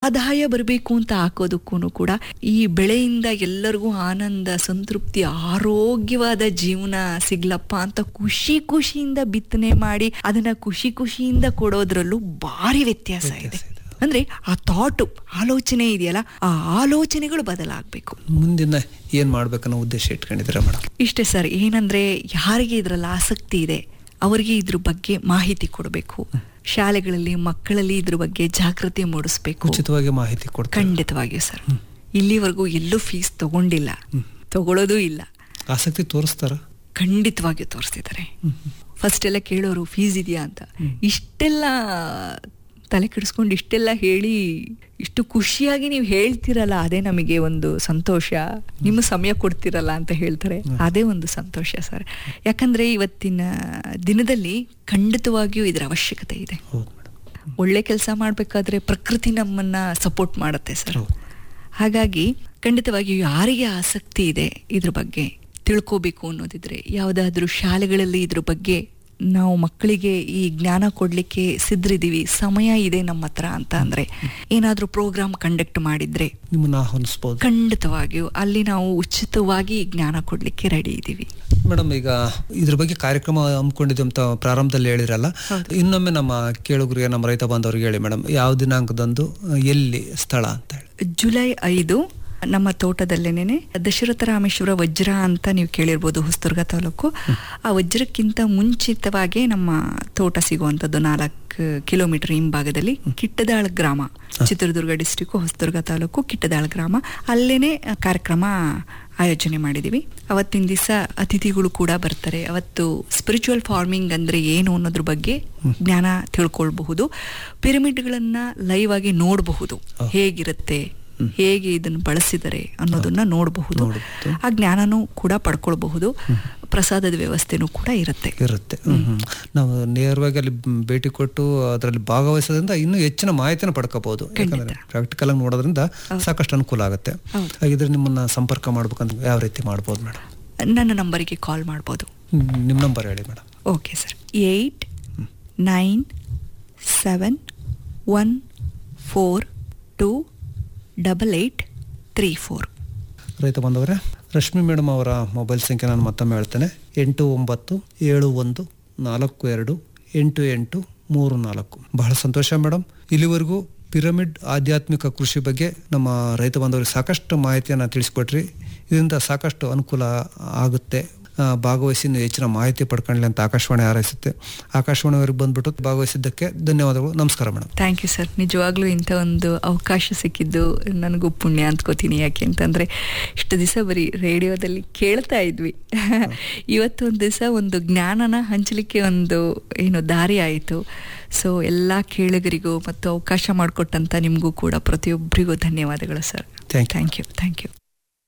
ಆದಾಯ ಬರಬೇಕು ಅಂತ ಹಾಕೋದಕ್ಕೂ ಕೂಡ ಈ ಬೆಳೆಯಿಂದ ಎಲ್ಲರಿಗೂ ಆನಂದ ಸಂತೃಪ್ತಿ ಆರೋಗ್ಯವಾದ ಜೀವನ ಸಿಗ್ಲಪ್ಪ ಅಂತ ಖುಷಿ ಖುಷಿಯಿಂದ ಬಿತ್ತನೆ ಮಾಡಿ ಅದನ್ನ ಖುಷಿ ಖುಷಿಯಿಂದ ಕೊಡೋದ್ರಲ್ಲೂ ಭಾರಿ ವ್ಯತ್ಯಾಸ ಇದೆ ಅಂದ್ರೆ ಆ ಥಾಟು ಆಲೋಚನೆ ಇದೆಯಲ್ಲ ಆ ಆಲೋಚನೆಗಳು ಬದಲಾಗಬೇಕು ಮುಂದಿನ ಏನ್ ಮಾಡ್ಬೇಕನ್ನೋ ಉದ್ದೇಶ ಇಟ್ಕೊಂಡಿದ್ದೀರಾ ಮೇಡಮ್ ಇಷ್ಟೇ ಸರ್ ಏನಂದ್ರೆ ಯಾರಿಗೆ ಇದ್ರಲ್ಲಿ ಆಸಕ್ತಿ ಇದೆ ಅವರಿಗೆ ಇದ್ರ ಬಗ್ಗೆ ಮಾಹಿತಿ ಕೊಡಬೇಕು ಶಾಲೆಗಳಲ್ಲಿ ಮಕ್ಕಳಲ್ಲಿ ಇದ್ರ ಬಗ್ಗೆ ಜಾಗೃತಿ ಮೂಡಿಸ್ಬೇಕು ಉಚಿತವಾಗಿ ಮಾಹಿತಿ ಕೊಡ್ತಾರೆ ಖಂಡಿತವಾಗಿಯೂ ಸರ್ ಇಲ್ಲಿವರೆಗೂ ಎಲ್ಲೂ ಫೀಸ್ ತಗೊಂಡಿಲ್ಲ ತಗೊಳ್ಳೋದೂ ಇಲ್ಲ ಆಸಕ್ತಿ ತೋರಿಸ್ತಾರ ಖಂಡಿತವಾಗಿಯೂ ತೋರಿಸ್ತಿದ್ದಾರೆ ಫಸ್ಟ್ ಎಲ್ಲ ಕೇಳೋರು ಫೀಸ್ ಇದೆಯಾ ಅಂತ ಇಷ್ಟೆಲ್ಲ ತಲೆ ಕೆಡಿಸ್ಕೊಂಡು ಇಷ್ಟೆಲ್ಲ ಹೇಳಿ ಇಷ್ಟು ಖುಷಿಯಾಗಿ ನೀವು ಹೇಳ್ತಿರಲ್ಲ ಅದೇ ನಮಗೆ ಒಂದು ಸಂತೋಷ ನಿಮ್ಮ ಸಮಯ ಕೊಡ್ತಿರಲ್ಲ ಅಂತ ಹೇಳ್ತಾರೆ ಅದೇ ಒಂದು ಸಂತೋಷ ಸರ್ ಯಾಕಂದ್ರೆ ಇವತ್ತಿನ ದಿನದಲ್ಲಿ ಖಂಡಿತವಾಗಿಯೂ ಇದರ ಅವಶ್ಯಕತೆ ಇದೆ ಹೌದು ಮೇಡಮ್ ಒಳ್ಳೆ ಕೆಲಸ ಮಾಡಬೇಕಾದ್ರೆ ಪ್ರಕೃತಿ ನಮ್ಮನ್ನ ಸಪೋರ್ಟ್ ಮಾಡುತ್ತೆ ಸರ್ ಹೌದು. ಹಾಗಾಗಿ ಖಂಡಿತವಾಗಿಯೂ ಯಾರಿಗೆ ಆಸಕ್ತಿ ಇದೆ ಇದ್ರ ಬಗ್ಗೆ ತಿಳ್ಕೋಬೇಕು ಅನ್ನೋದಿದ್ರೆ ಯಾವುದಾದ್ರೂ ಶಾಲೆಗಳಲ್ಲಿ ಇದ್ರ ಬಗ್ಗೆ ನಾವು ಮಕ್ಕಳಿಗೆ ಈ ಜ್ಞಾನ ಕೊಡ್ಲಿಕ್ಕೆ ಸಿದ್ರಿದೀವಿ ಸಮಯ ಇದೆ ನಮ್ಮ ಹತ್ರ ಅಂತ ಅಂದ್ರೆ ಏನಾದ್ರೂ ಪ್ರೋಗ್ರಾಮ್ ಕಂಡಕ್ಟ್ ಮಾಡಿದ್ರೆ ನಿಮ್ಮನ್ನ ಆಹ್ವಾನಿಸ್ಬೋದು ಖಂಡಿತವಾಗಿಯೂ ಅಲ್ಲಿ ನಾವು ಉಚಿತವಾಗಿ ಈ ಜ್ಞಾನ ಕೊಡ್ಲಿಕ್ಕೆ ರೆಡಿ ಇದ್ದೀವಿ ಮೇಡಮ್ ಈಗ ಇದ್ರ ಬಗ್ಗೆ ಕಾರ್ಯಕ್ರಮ ಹಮ್ಮಿಕೊಂಡಿದ್ದೆ ಅಂತ ಪ್ರಾರಂಭದಲ್ಲಿ ಹೇಳಿದ್ರಲ್ಲ ಇನ್ನೊಮ್ಮೆ ನಮ್ಮ ಕೇಳುಗರಿಗೆ ನಮ್ಮ ರೈತ ಬಾಂಧವರಿಗೆ ಹೇಳಿ ಮೇಡಮ್ ಯಾವ ದಿನಾಂಕದಂದು ಎಲ್ಲಿ ಸ್ಥಳ ಅಂತ ಹೇಳಿ ಜುಲೈ ಐದು ನಮ್ಮ ತೋಟದಲ್ಲೇನೆ ದಶರಥ ರಾಮೇಶ್ವರ ವಜ್ರ ಅಂತ ನೀವು ಕೇಳಿರ್ಬೋದು ಹೊಸದುರ್ಗ ತಾಲೂಕು ಆ ವಜ್ರಕ್ಕಿಂತ ಮುಂಚಿತವಾಗಿ ನಮ್ಮ ತೋಟ ಸಿಗುವಂಥದ್ದು ನಾಲ್ಕು ಕಿಲೋಮೀಟರ್ ಹಿಂಭಾಗದಲ್ಲಿ ಕಿಟ್ಟದಾಳ ಗ್ರಾಮ ಚಿತ್ರದುರ್ಗ ಡಿಸ್ಟಿಕ್ ಹೊಸದುರ್ಗ ತಾಲೂಕು ಕಿಟ್ಟದಾಳ ಗ್ರಾಮ ಅಲ್ಲೇನೆ ಕಾರ್ಯಕ್ರಮ ಆಯೋಜನೆ ಮಾಡಿದೀವಿ ಅವತ್ತಿನ ದಿವಸ ಅತಿಥಿಗಳು ಕೂಡ ಬರ್ತಾರೆ ಅವತ್ತು ಸ್ಪಿರಿಚುವಲ್ ಫಾರ್ಮಿಂಗ್ ಅಂದ್ರೆ ಏನು ಅನ್ನೋದ್ರ ಬಗ್ಗೆ ಜ್ಞಾನ ತಿಳ್ಕೊಳ್ಬಹುದು ಪಿರಮಿಡ್ಗಳನ್ನ ಲೈವ್ ಆಗಿ ನೋಡಬಹುದು ಹೇಗಿರುತ್ತೆ ಹೇಗೆ ಇದನ್ನು ಬಳಸಿದರೆ ಅನ್ನೋದನ್ನ ನೋಡಬಹುದು ನೋಡ್ಬೋದು. ಆ ಜ್ಞಾನನೂ ಕೂಡ ಪಡ್ಕೊಳ್ಬಹುದು ಪ್ರಸಾದದ ವ್ಯವಸ್ಥೆನೂ ಕೂಡ ಇರುತ್ತೆ ಇರುತ್ತೆ ಹ್ಮ್, ಹ್ಮ್. ನಾವು ನೇರವಾಗಿ ಅಲ್ಲಿ ಭೇಟಿ ಕೊಟ್ಟು ಅದರಲ್ಲಿ ಭಾಗವಹಿಸೋದ್ರಿಂದ ಇನ್ನೂ ಹೆಚ್ಚಿನ ಮಾಹಿತಿನ ಪಡ್ಕೋಬಹುದು ಯಾಕಂದ್ರೆ ಪ್ರಾಕ್ಟಿಕಲ್ ಆಗಿ ನೋಡೋದ್ರಿಂದ ಸಾಕಷ್ಟು ಅನುಕೂಲ ಆಗುತ್ತೆ ಹೌದು. ಹಾಗಿದ್ರೆ ನಿಮ್ಮನ್ನ ಸಂಪರ್ಕ ಮಾಡ್ಬೇಕಂದ್ರೆ ಯಾವ ರೀತಿ ಮಾಡ್ಬೋದು ಮೇಡಮ್ ನನ್ನ ನಂಬರಿಗೆ ಕಾಲ್ ಮಾಡ್ಬೋದು ನಿಮ್ಮ ನಂಬರ್ ಹೇಳಿ madam okay sir eight nine seven one four two double eight three four ರೈತ ಬಂದವರೇ ರಶ್ಮಿ ಮೇಡಮ್ ಅವರ ಮೊಬೈಲ್ ಸಂಖ್ಯೆ ನಾನು ಮತ್ತೊಮ್ಮೆ ಹೇಳ್ತೇನೆ ಎಂಟು ಒಂಬತ್ತು ಏಳು ಒಂದು ನಾಲ್ಕು ಎರಡು ಎಂಟು ಎಂಟು ಮೂರು ನಾಲ್ಕು ಬಹಳ ಸಂತೋಷ ಮೇಡಮ್ ಇಲ್ಲಿವರೆಗೂ ಪಿರಮಿಡ್ ಆಧ್ಯಾತ್ಮಿಕ ಕೃಷಿ ಬಗ್ಗೆ ನಮ್ಮ ರೈತ ಬಾಂಧವರಿಗೆ ಸಾಕಷ್ಟು ಮಾಹಿತಿಯನ್ನು ತಿಳಿಸ್ಕೊಟ್ರಿ ಇದರಿಂದ ಸಾಕಷ್ಟು ಅನುಕೂಲ ಆಗುತ್ತೆ ಆ, ಭಾಗವಹಿಸಿ ನೀವು ಹೆಚ್ಚಿನ ಮಾಹಿತಿ ಪಡ್ಕೊಳ್ಳಿ ಅಂತ ಆಕಾಶವಾಣಿ ಹಾರೈಸುತ್ತೆ ಆಕಾಶವಾಣಿಯವರಿಗೆ ಬಂದ್ಬಿಟ್ಟು ಭಾಗವಹಿಸಿದ್ದಕ್ಕೆ ಧನ್ಯವಾದಗಳು ನಮಸ್ಕಾರ ಮೇಡಮ್ ಥ್ಯಾಂಕ್ ಯು ಸರ್ ನಿಜವಾಗ್ಲೂ ಇಂಥ ಒಂದು ಅವಕಾಶ ಸಿಕ್ಕಿದ್ದು ನನಗೂ ಪುಣ್ಯ ಅಂದ್ಕೋತೀನಿ ಯಾಕೆ ಅಂತಂದರೆ ಇಷ್ಟು ದಿವಸ ಬರೀ ರೇಡಿಯೋದಲ್ಲಿ ಕೇಳ್ತಾ ಇದ್ವಿ ಇವತ್ತು ಒಂದು ದಿವಸ ಒಂದು ಜ್ಞಾನನ ಹಂಚಲಿಕ್ಕೆ ಒಂದು ಏನು ದಾರಿ ಆಯಿತು ಸೊ ಎಲ್ಲ ಕೇಳುಗರಿಗೂ ಮತ್ತು ಅವಕಾಶ ಮಾಡಿಕೊಟ್ಟಂಥ ನಿಮಗೂ ಕೂಡ ಪ್ರತಿಯೊಬ್ಬರಿಗೂ ಧನ್ಯವಾದಗಳು sir Thank you. Thank you thank you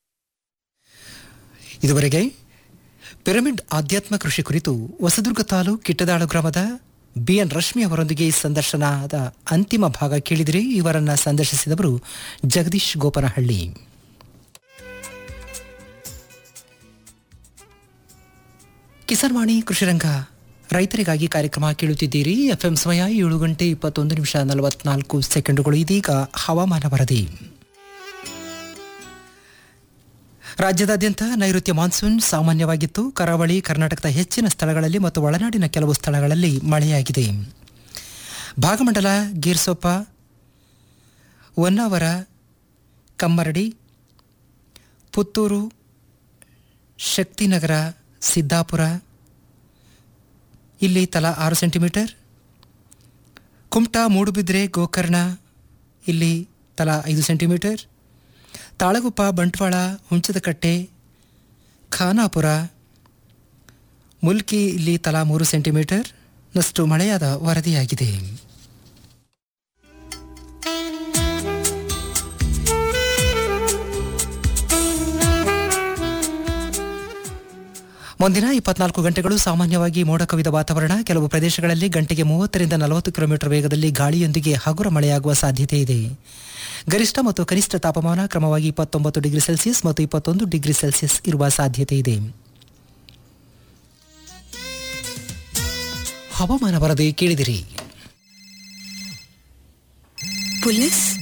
ಇದುವರೆಗೆ ಪಿರಮಿಡ್ ಆಧ್ಯಾತ್ಮ ಕೃಷಿ ಕುರಿತು ಹೊಸದುರ್ಗ ತಾಲೂಕು ಕಿಟ್ಟದಾಳು ಗ್ರಾಮದ ಬಿ ಎನ್ ರಶ್ಮಿ ಅವರೊಂದಿಗೆ ಈ ಸಂದರ್ಶನದ ಅಂತಿಮ ಭಾಗ ಕೇಳಿದಿರಿ ಇವರನ್ನ ಸಂದರ್ಶಿಸಿದವರು ಜಗದೀಶ್ ಗೋಪನಹಳ್ಳಿ ಕಿಸಾನ್ ವಾಣಿ ಕೃಷಿರಂಗ ರೈತರಿಗಾಗಿ ಕಾರ್ಯಕ್ರಮ ಕೇಳುತ್ತಿದ್ದೀರಿ ಎಫ್ಎಂ ಸಮಯ ಏಳು ಗಂಟೆ ಇಪ್ಪತ್ತೊಂದು ನಿಮಿಷ ನಲವತ್ನಾಲ್ಕು ಸೆಕೆಂಡುಗಳು ಇದೀಗ ಹವಾಮಾನ ವರದಿ ರಾಜ್ಯದಾದ್ಯಂತ ನೈಋತ್ಯ ಮಾನ್ಸೂನ್ ಸಾಮಾನ್ಯವಾಗಿತ್ತು ಕರಾವಳಿ ಕರ್ನಾಟಕದ ಹೆಚ್ಚಿನ ಸ್ಥಳಗಳಲ್ಲಿ ಮತ್ತು ಒಳನಾಡಿನ ಕೆಲವು ಸ್ಥಳಗಳಲ್ಲಿ ಮಳೆಯಾಗಿದೆ ಭಾಗಮಂಡಲ ಗೀರ್ಸೊಪ್ಪ ಹೊನ್ನಾವರ ಕಮ್ಮರಡಿ ಪುತ್ತೂರು ಶಕ್ತಿನಗರ ಸಿದ್ದಾಪುರ ಇಲ್ಲಿ ತಲಾ ಆರು ಸೆಂಟಿಮೀಟರ್ ಕುಮಟಾ ಮೂಡುಬಿದ್ರೆ ಗೋಕರ್ಣ ಇಲ್ಲಿ ತಲಾ ಐದು ಸೆಂಟಿಮೀಟರ್ ತಾಳಗುಪ್ಪ ಬಂಟ್ವಾಳ ಹುಂಚದಕಟ್ಟೆ ಖಾನಾಪುರ ಮುಲ್ಕಿ ಇಲ್ಲಿ ತಲಾ ಮೂರು ಸೆಂಟಿಮೀಟರ್ ನಷ್ಟು ಮಳೆಯಾದ ವರದಿಯಾಗಿದೆ ಮುಂದಿನ ಇಪ್ಪತ್ನಾಲ್ಕು ಗಂಟೆಗಳು ಸಾಮಾನ್ಯವಾಗಿ ಮೋಡ ಕವಿದ ವಾತಾವರಣ ಕೆಲವು ಪ್ರದೇಶಗಳಲ್ಲಿ ಗಂಟೆಗೆ ಮೂವತ್ತರಿಂದ ನಲವತ್ತು ಕಿಲೋಮೀಟರ್ ವೇಗದಲ್ಲಿ ಗಾಳಿಯೊಂದಿಗೆ ಹಗುರ ಮಳೆಯಾಗುವ ಸಾಧ್ಯತೆ ಇದೆ ಗರಿಷ್ಠ ಮತ್ತು ಕನಿಷ್ಠ ತಾಪಮಾನ ಕ್ರಮವಾಗಿ ಇಪ್ಪತ್ತೊಂಬತ್ತು ಡಿಗ್ರಿ ಸೆಲ್ಸಿಯಸ್ ಮತ್ತು ಇಪ್ಪತ್ತೊಂದು ಡಿಗ್ರಿ ಸೆಲ್ಸಿಯಸ್ ಇರುವ ಸಾಧ್ಯತೆ ಇದೆ ಹವಾಮಾನ ವರದಿ ಕೇಳಿದಿರಿ ಪೊಲೀಸ್